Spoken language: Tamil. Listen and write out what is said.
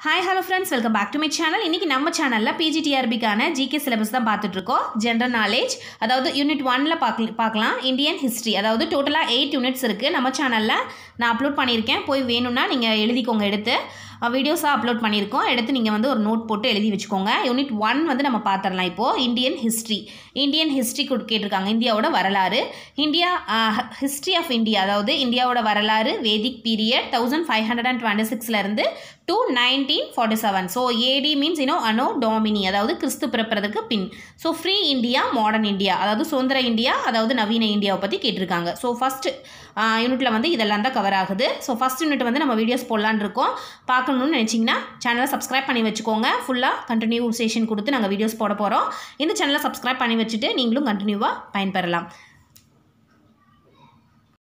hi hello friends welcome back to my channel இன்றைக்கி நம்ம சேனலில் பிஜிடிஆர்பிக்கான ஜிகே சிலபஸ் தான் பார்த்துட்ருக்கோம் ஜென்ரல் நாலேஜ் அதாவது யூனிட் ஒனில் பார்க்க பார்க்கலாம் இந்தியன் ஹிஸ்ட்ரி அதாவது டோட்டலாக எயிட் யூனிட்ஸ் இருக்குது நம்ம சேனலில் நான் அப்லோட் பண்ணியிருக்கேன் போய் வேணும்னா நீங்கள் எழுதிக்கோங்க எடுத்து வீடியோஸாக அப்லோட் பண்ணியிருக்கோம் எடுத்து நீங்கள் வந்து ஒரு நோட் போட்டு எழுதி வச்சுக்கோங்க யூனிட் ஒன் வந்து நம்ம பார்த்துடலாம் இப்போது இந்தியன் ஹிஸ்ட்ரி இந்தியன் ஹிஸ்ட்ரி கேட்டிருக்காங்க இந்தியாவோட வரலாறு இந்தியா ஹிஸ்ட்ரி ஆஃப் இந்தியா அதாவது இந்தியாவோட வரலாறு Vedic period thousand five hundred and twenty சிக்ஸ்லேருந்து two nineteen forty seven so AD means இன்னும் அனோ டாமினி அதாவது கிறிஸ்து பிறப்பதற்கு பின் so free India modern India அதாவது சுதந்திர இந்தியா அதாவது நவீன இந்தியாவை பற்றி கேட்டிருக்காங்க ஸோ ஃபஸ்ட்டு யூனிட்டில் வந்து இதெல்லாம் தான் கவர் ஆகுது ஸோ ஃபஸ்ட் யூனிட் வந்து நம்ம வீடியோஸ் போடலான்னு இருக்கோம் பார்க்கணுன்னு நினச்சிங்கன்னா சேனலை சப்ஸ்கிரைப் பண்ணி வச்சுக்கோங்க ஃபுல்லாக கண்டினியூசேஷன் கொடுத்து நாங்கள் வீடியோஸ் போட போகிறோம் இந்த சேனலை சப்ஸ்கிரைப் பண்ணி வச்சுட்டு நீங்களும் கண்டினியூவாக பயன்பெறலாம்